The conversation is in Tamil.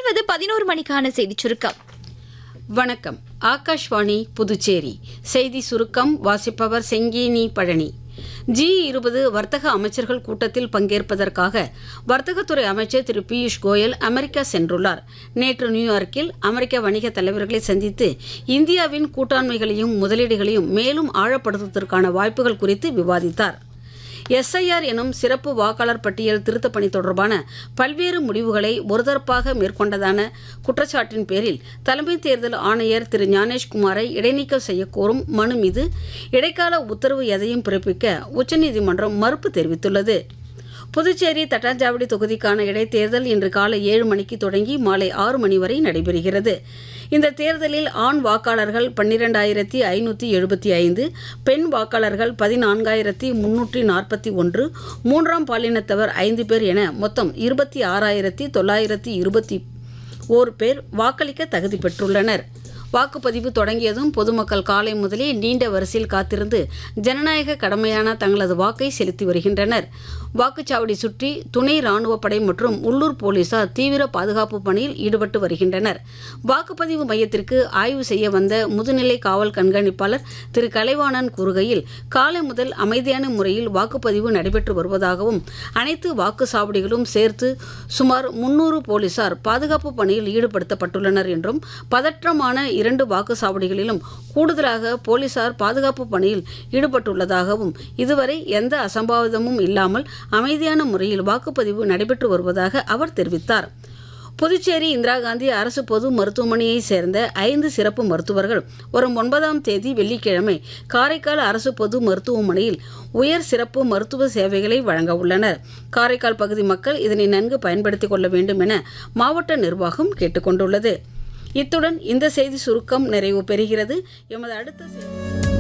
தொடர்வது பதினோரு மணிக்கான செய்திச் சுருக்கம் வணக்கம் ஆகாஷ்வாணி புதுச்சேரி செய்தி சுருக்கம் வாசிப்பவர் செங்கேனி பழனி ஜி இருபது வர்த்தக அமைச்சர்கள் கூட்டத்தில் பங்கேற்பதற்காக வர்த்தகத்துறை அமைச்சர் திரு பியூஷ் கோயல் அமெரிக்கா சென்றுள்ளார் நேற்று நியூயார்க்கில் அமெரிக்க வணிக தலைவர்களை சந்தித்து இந்தியாவின் கூட்டாண்மைகளையும் முதலீடுகளையும் மேலும் ஆழப்படுத்துவதற்கான வாய்ப்புகள் குறித்து விவாதித்தார் எஸ்ஐஆர் எனும் சிறப்பு வாக்காளர் பட்டியல் திருத்தப் பணி தொடர்பான பல்வேறு முடிவுகளை ஒருதரப்பாக மேற்கொண்டதான குற்றச்சாட்டின் பேரில் தலைமை தேர்தல் ஆணையர் திரு ஞானேஷ்குமாரை இடைநீக்கம் செய்யக்கோரும் மனு மீது இடைக்கால உத்தரவு எதையும் பிறப்பிக்க உச்சநீதிமன்றம் மறுப்பு தெரிவித்துள்ளது புதுச்சேரி தட்டாஞ்சாவடி தொகுதிக்கான இடைத்தேர்தல் இன்று காலை ஏழு மணிக்கு தொடங்கி மாலை ஆறு மணி வரை நடைபெறுகிறது இந்த தேர்தலில் ஆண் வாக்காளர்கள் பன்னிரெண்டாயிரத்தி ஐநூற்றி எழுபத்தி ஐந்து பெண் வாக்காளர்கள் பதினான்காயிரத்தி முன்னூற்றி நாற்பத்தி ஒன்று மூன்றாம் பாலினத்தவர் ஐந்து பேர் என மொத்தம் இருபத்தி ஆறாயிரத்தி தொள்ளாயிரத்தி இருபத்தி ஓர் பேர் வாக்களிக்க தகுதி பெற்றுள்ளனர் வாக்குப்பதிவு தொடங்கியதும் பொதுமக்கள் காலை முதலே நீண்ட வரிசையில் காத்திருந்து ஜனநாயக கடமையான தங்களது வாக்கை செலுத்தி வருகின்றனர் வாக்குச்சாவடி சுற்றி துணை ராணுவப் படை மற்றும் உள்ளூர் போலீசார் தீவிர பாதுகாப்பு பணியில் ஈடுபட்டு வருகின்றனர் வாக்குப்பதிவு மையத்திற்கு ஆய்வு செய்ய வந்த முதுநிலை காவல் கண்காணிப்பாளர் திரு கலைவாணன் கூறுகையில் காலை முதல் அமைதியான முறையில் வாக்குப்பதிவு நடைபெற்று வருவதாகவும் அனைத்து வாக்குச்சாவடிகளும் சேர்த்து சுமார் முன்னூறு போலீசார் பாதுகாப்பு பணியில் ஈடுபடுத்தப்பட்டுள்ளனர் என்றும் பதற்றமான இரண்டு வாக்குச்சாவடிகளிலும் கூடுதலாக போலீசார் பாதுகாப்பு பணியில் ஈடுபட்டுள்ளதாகவும் இதுவரை எந்த அசம்பாவிதமும் இல்லாமல் அமைதியான முறையில் வாக்குப்பதிவு நடைபெற்று வருவதாக அவர் தெரிவித்தார் புதுச்சேரி இந்திரா காந்தி அரசு பொது மருத்துவமனையைச் சேர்ந்த ஐந்து சிறப்பு மருத்துவர்கள் வரும் ஒன்பதாம் தேதி வெள்ளிக்கிழமை காரைக்கால் அரசு பொது மருத்துவமனையில் உயர் சிறப்பு மருத்துவ சேவைகளை வழங்க உள்ளனர் காரைக்கால் பகுதி மக்கள் இதனை நன்கு பயன்படுத்திக் கொள்ள வேண்டும் என மாவட்ட நிர்வாகம் கேட்டுக்கொண்டுள்ளது இத்துடன் இந்த செய்தி சுருக்கம் நிறைவு பெறுகிறது எமது அடுத்த செய்தி